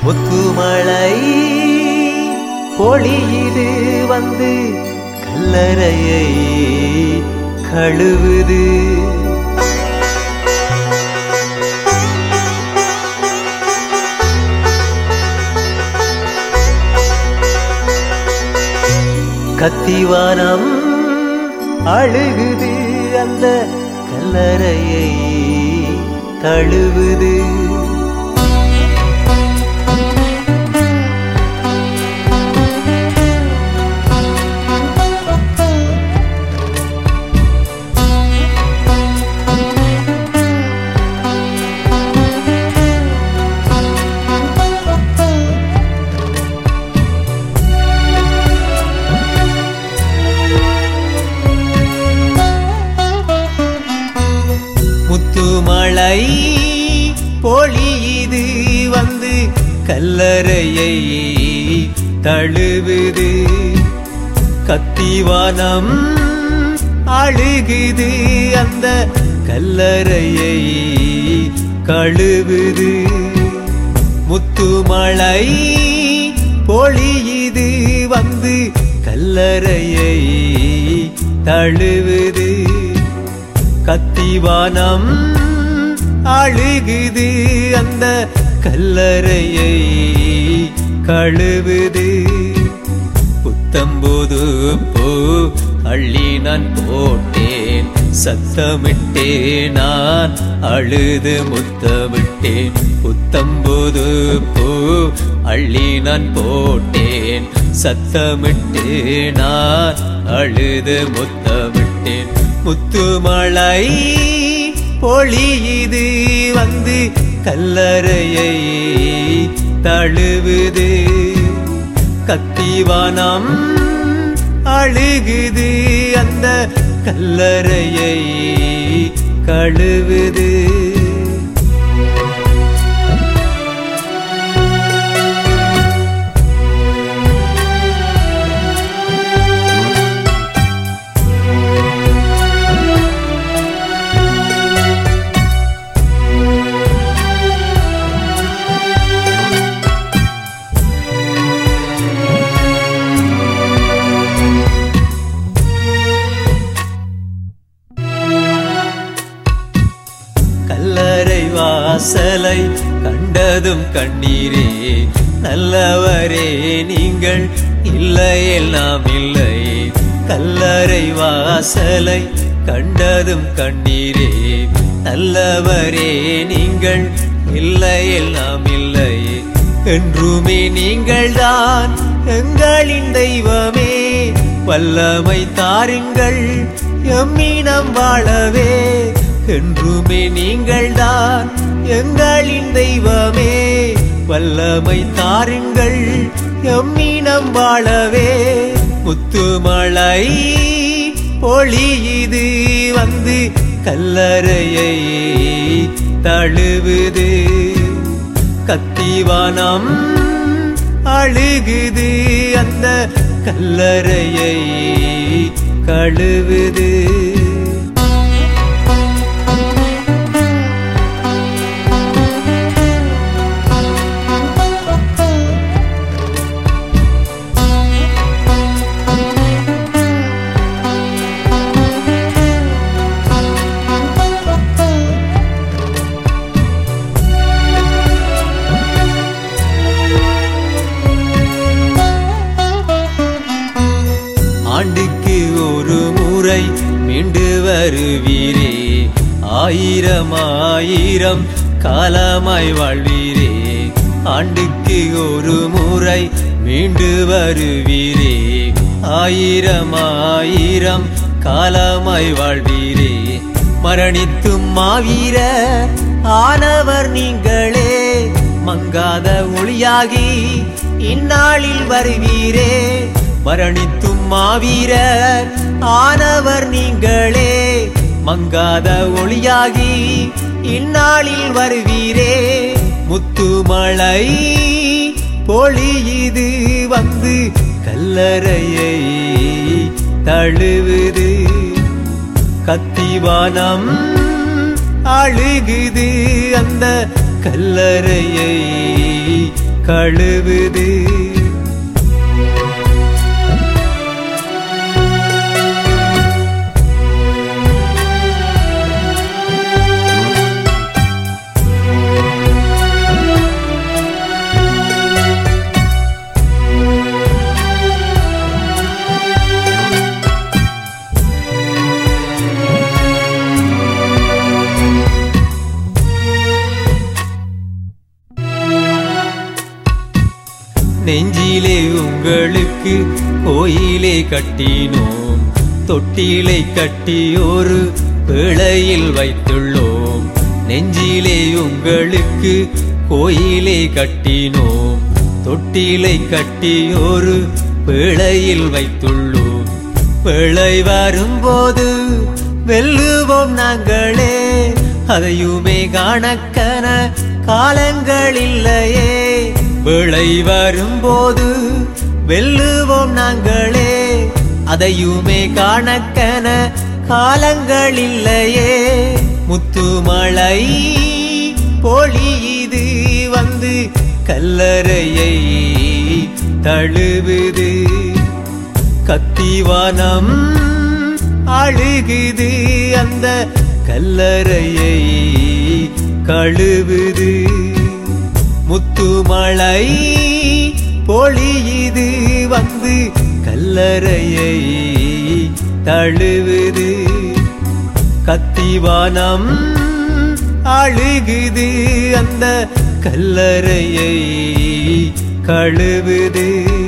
முத்துமலை பொழியுது வந்து கல்லறையை கழுவுது கத்திவானம் அழுகுது அந்த கல்லறையை தழுவுது முத்துமலை பொழியுது வந்து கல்லறையை தழுவுது கத்திவானம் அழுகுது அந்த கல்லறையை கழுவுது முத்துமலை பொழியுது வந்து கல்லறையை தழுவுது கத்திவானம் அழுகுது அந்த கல்லறையை கழுவுது புத்தம்போது போ அள்ளி நான் போட்டேன் சத்தமிட்டே நான் அழுது முத்தமிட்டேன் புத்தம்போது போ அள்ளி நான் போட்டேன் சத்தமிட்டே நான் அழுது முத்தமிட்டேன் முத்துமலை பொழியுது வந்து கல்லறையை தழுவுது கத்திவானம் அழுகுது அந்த கல்லறையை கழுவுது கல்லறை வாசலை கண்டதும் கண்ணீரே நல்லவரே நீங்கள் இல்லையில் நாம் இல்லை கல்லறை வாசலை கண்டதும் கண்ணீரே நல்லவரே நீங்கள் இல்லையில் நாம் இல்லை என்றுமே நீங்கள்தான் எங்களின் தெய்வமே வல்லமை தாருங்கள் எம்மினம் வாழவே என்றுமே நீங்கள்தான் எங்களின் தெய்வமே வல்லமை தாருங்கள் எம்மினம் வாழவே முத்துமலை பொழியுது வந்து கல்லறையை தழுவுது கத்திவானம் அழுகுது அந்த கல்லறையை கழுவுது ஆண்டுக்கு ஒரு முறை மீண்டு வருவீரே ஆயிரம் ஆயிரம் காலமாய் வாழ்வீரே ஆண்டுக்கு ஒரு முறை மீண்டு வருவீரே ஆயிரம் ஆயிரம் காலமாய் வாழ்வீரே மரணித்தும் மாவீர ஆனவர் நீங்களே மங்காத ஒளியாகி இந்நாளில் வருவீரே மரணித்தும் மாவீரர் ஆனவர் நீங்களே மங்காத ஒளியாகி இந்நாளில் வருவீரே முத்துமலை பொழியுது வந்து கல்லறையை தழுவுது கத்திவானம் அழுகுது அந்த கல்லறையை கழுவுது நெஞ்சிலே உங்களுக்கு கோயிலே கட்டினோம் தொட்டிலை கட்டி ஒரு பிழையில் வைத்துள்ளோம் நெஞ்சிலே உங்களுக்கு கோயிலே கட்டினோம் தொட்டிலை கட்டி ஒரு பிழையில் வைத்துள்ளோம் பிழை வரும்போது வெல்லுவோம் நாங்களே அதையுமே காணக்கன காலங்கள் இல்லையே விளை வரும்போது வெல்லுவோம் நாங்களே அதையுமே காணக்கன காலங்கள் இல்லையே முத்துமலை பொழியுது வந்து கல்லறையை தழுவுது கத்திவானம் அழுகுது அந்த கல்லறையை கழுவுது முத்துமலை பொழியுது வந்து கல்லறையை தழுவுது கத்திவானம் அழுகுது அந்த கல்லறையை கழுவுது